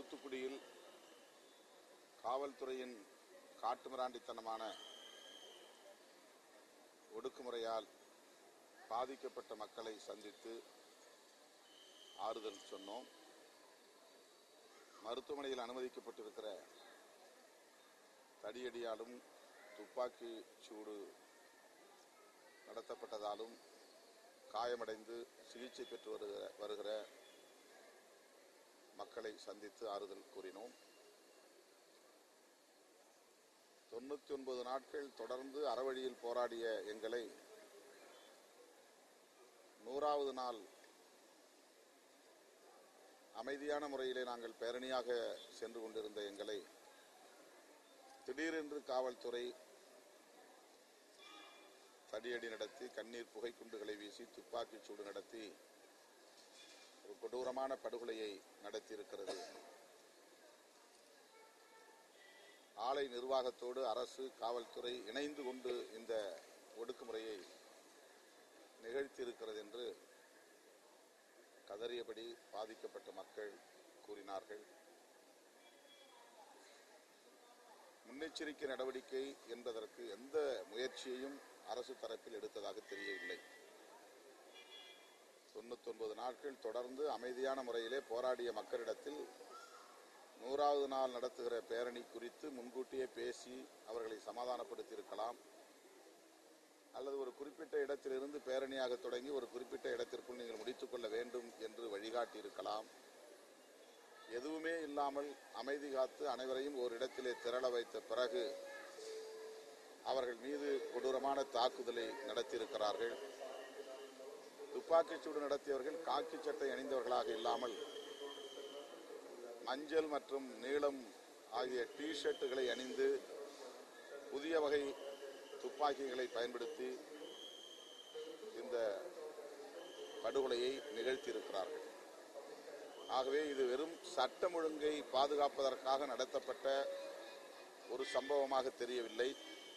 தூத்துக்குடியில் காவல்துறையின் காட்டுமிராண்டித்தனமான ஒடுக்குமுறையால் பாதிக்கப்பட்ட மக்களை சந்தித்து ஆறுதல் சொன்னோம் மருத்துவமனையில் அனுமதிக்கப்பட்டிருக்கிற தடியடியாலும் துப்பாக்கி சூடு நடத்தப்பட்டதாலும் காயமடைந்து சிகிச்சை பெற்று வருகிற வருகிற மக்களை சந்தித்து ஆறுதல் கூறினோம் தொண்ணூத்தி ஒன்பது நாட்கள் தொடர்ந்து அறவழியில் போராடிய எங்களை நூறாவது நாள் அமைதியான முறையிலே நாங்கள் பேரணியாக சென்று கொண்டிருந்த எங்களை திடீரென்று காவல்துறை தடியடி நடத்தி கண்ணீர் புகை குண்டுகளை வீசி துப்பாக்கிச் சூடு நடத்தி ஒரு கொடூரமான படுகொலையை நடத்தியிருக்கிறது ஆலை நிர்வாகத்தோடு அரசு காவல்துறை இணைந்து கொண்டு இந்த ஒடுக்குமுறையை நிகழ்த்தியிருக்கிறது என்று கதறியபடி பாதிக்கப்பட்ட மக்கள் கூறினார்கள் முன்னெச்சரிக்கை நடவடிக்கை என்பதற்கு எந்த முயற்சியையும் அரசு தரப்பில் எடுத்ததாக தெரியவில்லை தொண்ணூத்தொன்பது நாட்கள் தொடர்ந்து அமைதியான முறையிலே போராடிய மக்களிடத்தில் நூறாவது நாள் நடத்துகிற பேரணி குறித்து முன்கூட்டியே பேசி அவர்களை சமாதானப்படுத்தி இருக்கலாம் அல்லது ஒரு குறிப்பிட்ட இடத்திலிருந்து பேரணியாக தொடங்கி ஒரு குறிப்பிட்ட இடத்திற்குள் நீங்கள் முடித்துக் கொள்ள வேண்டும் என்று வழிகாட்டி இருக்கலாம் எதுவுமே இல்லாமல் அமைதி காத்து அனைவரையும் ஒரு இடத்திலே திரள வைத்த பிறகு அவர்கள் மீது கொடூரமான தாக்குதலை நடத்தியிருக்கிறார்கள் துப்பாக்கிச்சூடு நடத்தியவர்கள் காக்கி சட்டை அணிந்தவர்களாக இல்லாமல் மஞ்சள் மற்றும் நீளம் ஆகிய டி ஷர்ட்டுகளை அணிந்து புதிய வகை துப்பாக்கிகளை பயன்படுத்தி இந்த படுகொலையை நிகழ்த்தியிருக்கிறார்கள் ஆகவே இது வெறும் சட்டம் ஒழுங்கை பாதுகாப்பதற்காக நடத்தப்பட்ட ஒரு சம்பவமாக தெரியவில்லை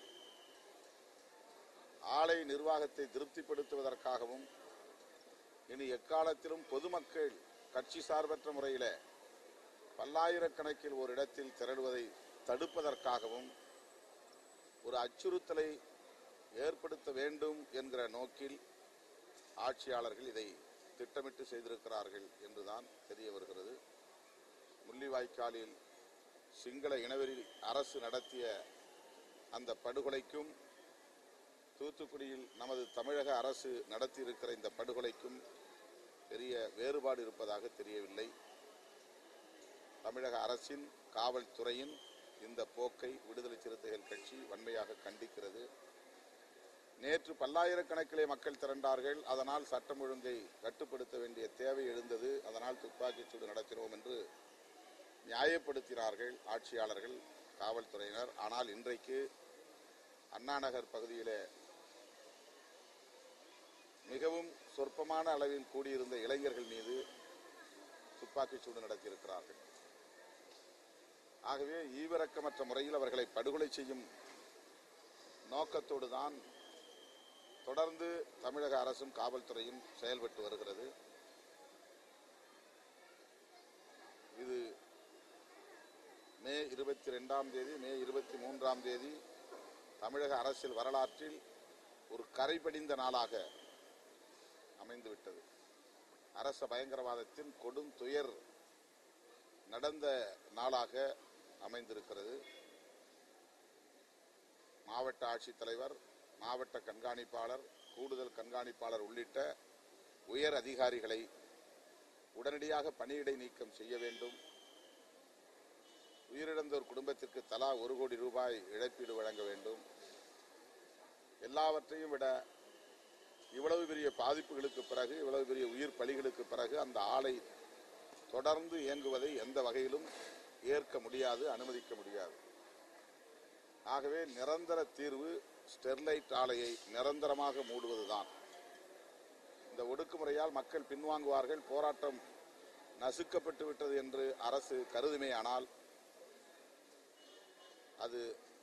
ஆலை நிர்வாகத்தை திருப்திப்படுத்துவதற்காகவும் இனி எக்காலத்திலும் பொதுமக்கள் கட்சி சார்பற்ற முறையில பல்லாயிரக்கணக்கில் ஒரு இடத்தில் திரளுவதை தடுப்பதற்காகவும் ஒரு அச்சுறுத்தலை ஏற்படுத்த வேண்டும் என்கிற நோக்கில் ஆட்சியாளர்கள் இதை திட்டமிட்டு செய்திருக்கிறார்கள் என்றுதான் தெரிய வருகிறது முள்ளிவாய்க்காலில் சிங்கள இனவெறி அரசு நடத்திய அந்த படுகொலைக்கும் தூத்துக்குடியில் நமது தமிழக அரசு நடத்தியிருக்கிற இந்த படுகொலைக்கும் பெரிய வேறுபாடு இருப்பதாக தெரியவில்லை தமிழக அரசின் காவல்துறையின் இந்த போக்கை விடுதலை சிறுத்தைகள் கட்சி வன்மையாக கண்டிக்கிறது நேற்று பல்லாயிரக்கணக்கிலே மக்கள் திரண்டார்கள் அதனால் சட்டம் ஒழுங்கை கட்டுப்படுத்த வேண்டிய தேவை எழுந்தது அதனால் துப்பாக்கிச் சூடு நடத்தினோம் என்று நியாயப்படுத்தினார்கள் ஆட்சியாளர்கள் காவல்துறையினர் ஆனால் இன்றைக்கு அண்ணாநகர் பகுதியிலே மிகவும் சொற்பமான அளவில் கூடியிருந்த இளைஞர்கள் மீது துப்பாக்கிச் சூடு நடத்தியிருக்கிறார்கள் ஆகவே ஈவிரக்கமற்ற முறையில் அவர்களை படுகொலை செய்யும் நோக்கத்தோடு தான் தொடர்ந்து தமிழக அரசும் காவல்துறையும் செயல்பட்டு வருகிறது இது மே இருபத்தி ரெண்டாம் தேதி மே இருபத்தி மூன்றாம் தேதி தமிழக அரசியல் வரலாற்றில் ஒரு கரைபடிந்த நாளாக அமைந்துவிட்டது அரச பயங்கரவாதத்தின் கொடும் துயர் நடந்த நாளாக அமைந்திருக்கிறது மாவட்ட ஆட்சித்தலைவர் மாவட்ட கண்காணிப்பாளர் கூடுதல் கண்காணிப்பாளர் உள்ளிட்ட உயர் அதிகாரிகளை உடனடியாக பணியிடை நீக்கம் செய்ய வேண்டும் உயிரிழந்தோர் குடும்பத்திற்கு தலா ஒரு கோடி ரூபாய் இழப்பீடு வழங்க வேண்டும் எல்லாவற்றையும் விட இவ்வளவு பெரிய பாதிப்புகளுக்கு பிறகு இவ்வளவு பெரிய உயிர் பலிகளுக்கு பிறகு அந்த ஆலை தொடர்ந்து இயங்குவதை எந்த வகையிலும் ஏற்க முடியாது அனுமதிக்க முடியாது ஆகவே நிரந்தர தீர்வு ஸ்டெர்லைட் ஆலையை நிரந்தரமாக மூடுவதுதான் இந்த ஒடுக்குமுறையால் மக்கள் பின்வாங்குவார்கள் போராட்டம் நசுக்கப்பட்டு விட்டது என்று அரசு கருதுமேயானால் அது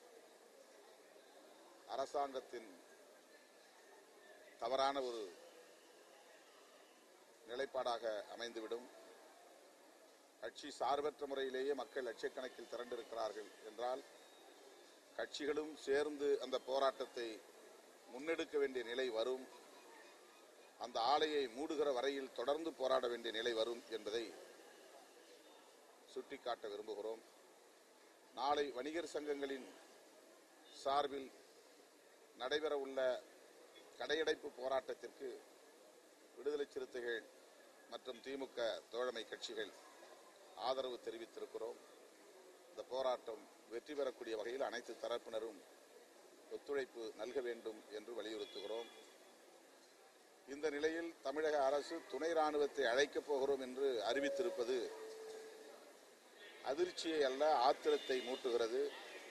அரசாங்கத்தின் தவறான ஒரு நிலைப்பாடாக அமைந்துவிடும் கட்சி சார்பற்ற முறையிலேயே மக்கள் லட்சக்கணக்கில் திரண்டிருக்கிறார்கள் என்றால் கட்சிகளும் சேர்ந்து அந்த போராட்டத்தை முன்னெடுக்க வேண்டிய நிலை வரும் அந்த ஆலையை மூடுகிற வரையில் தொடர்ந்து போராட வேண்டிய நிலை வரும் என்பதை சுட்டிக்காட்ட விரும்புகிறோம் நாளை வணிகர் சங்கங்களின் சார்பில் நடைபெறவுள்ள கடையடைப்பு போராட்டத்திற்கு விடுதலை சிறுத்தைகள் மற்றும் திமுக தோழமை கட்சிகள் ஆதரவு தெரிவித்திருக்கிறோம் இந்த போராட்டம் வெற்றி பெறக்கூடிய வகையில் அனைத்து தரப்பினரும் ஒத்துழைப்பு நல்க வேண்டும் என்று வலியுறுத்துகிறோம் இந்த நிலையில் தமிழக அரசு துணை ராணுவத்தை அழைக்கப் போகிறோம் என்று அறிவித்திருப்பது அதிர்ச்சியை அல்ல ஆத்திரத்தை மூட்டுகிறது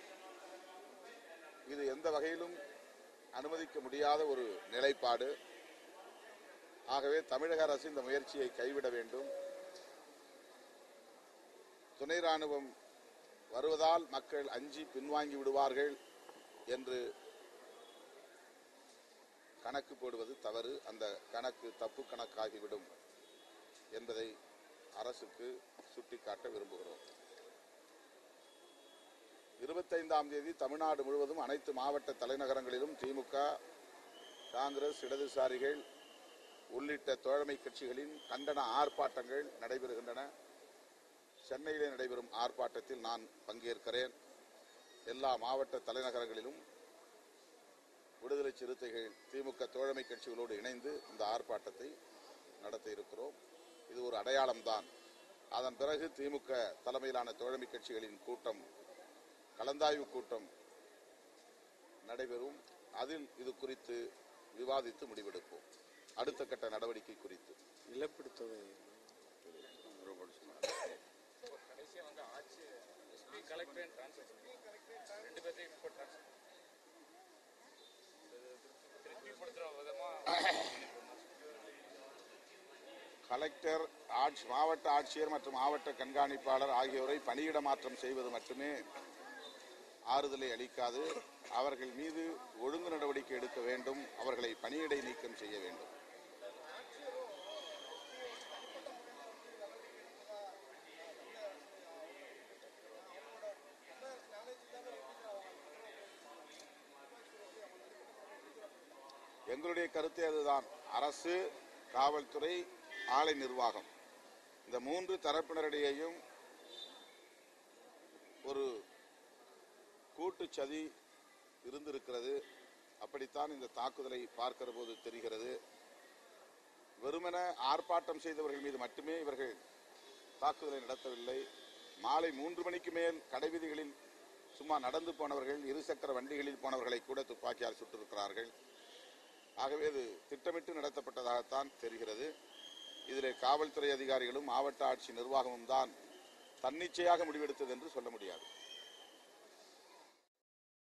இது எந்த வகையிலும் அனுமதிக்க முடியாத ஒரு நிலைப்பாடு ஆகவே தமிழக அரசு இந்த முயற்சியை கைவிட வேண்டும் துணை ராணுவம் வருவதால் மக்கள் அஞ்சி பின்வாங்கி விடுவார்கள் என்று கணக்கு போடுவது தவறு அந்த கணக்கு தப்பு கணக்காகிவிடும் என்பதை அரசுக்கு சுட்டிக்காட்ட விரும்புகிறோம் இருபத்தைந்தாம் தேதி தமிழ்நாடு முழுவதும் அனைத்து மாவட்ட தலைநகரங்களிலும் திமுக காங்கிரஸ் இடதுசாரிகள் உள்ளிட்ட தோழமை கட்சிகளின் கண்டன ஆர்ப்பாட்டங்கள் நடைபெறுகின்றன சென்னையிலே நடைபெறும் ஆர்ப்பாட்டத்தில் நான் பங்கேற்கிறேன் எல்லா மாவட்ட தலைநகரங்களிலும் விடுதலை சிறுத்தைகள் திமுக தோழமை கட்சிகளோடு இணைந்து இந்த ஆர்ப்பாட்டத்தை நடத்த இருக்கிறோம் இது ஒரு அடையாளம்தான் அதன் பிறகு திமுக தலைமையிலான தோழமை கட்சிகளின் கூட்டம் கலந்தாய்வு கூட்டம் நடைபெறும் அதில் இது குறித்து விவாதித்து முடிவெடுப்போம் அடுத்த கட்ட நடவடிக்கை குறித்து இழப்பீடு தொகை கடைசியா வந்து ஆட்சி எஸ்பி கலெக்டர் ட்ரான்ஸ்ஃபர் ரெண்டு பேர்த்தையும் இப்போ ட்ரான்ஸ்ஃபர் திருப்திப்படுத்துற விதமா கலெக்டர் ஆட்சி மாவட்ட ஆட்சியர் மற்றும் மாவட்ட கண்காணிப்பாளர் ஆகியோரை பணியிட மாற்றம் செய்வது மட்டுமே ஆறுதலை அளிக்காது அவர்கள் மீது ஒழுங்கு நடவடிக்கை எடுக்க வேண்டும் அவர்களை பணியிடை நீக்கம் செய்ய வேண்டும் எங்களுடைய கருத்து அதுதான் அரசு காவல்துறை ஆலை நிர்வாகம் இந்த மூன்று தரப்பினரிடையேயும் ஒரு கூட்டு சதி இருந்திருக்கிறது அப்படித்தான் இந்த தாக்குதலை பார்க்கிற போது தெரிகிறது வெறுமன ஆர்ப்பாட்டம் செய்தவர்கள் மீது மட்டுமே இவர்கள் தாக்குதலை நடத்தவில்லை மாலை மூன்று மணிக்கு மேல் கடைவீதிகளில் சும்மா நடந்து போனவர்கள் இருசக்கர வண்டிகளில் போனவர்களை கூட துப்பாக்கியால் சுட்டிருக்கிறார்கள் ஆகவே இது திட்டமிட்டு நடத்தப்பட்டதாகத்தான் தெரிகிறது இதிலே காவல்துறை அதிகாரிகளும் மாவட்ட ஆட்சி நிர்வாகமும் தான் தன்னிச்சையாக முடிவெடுத்தது என்று சொல்ல முடியாது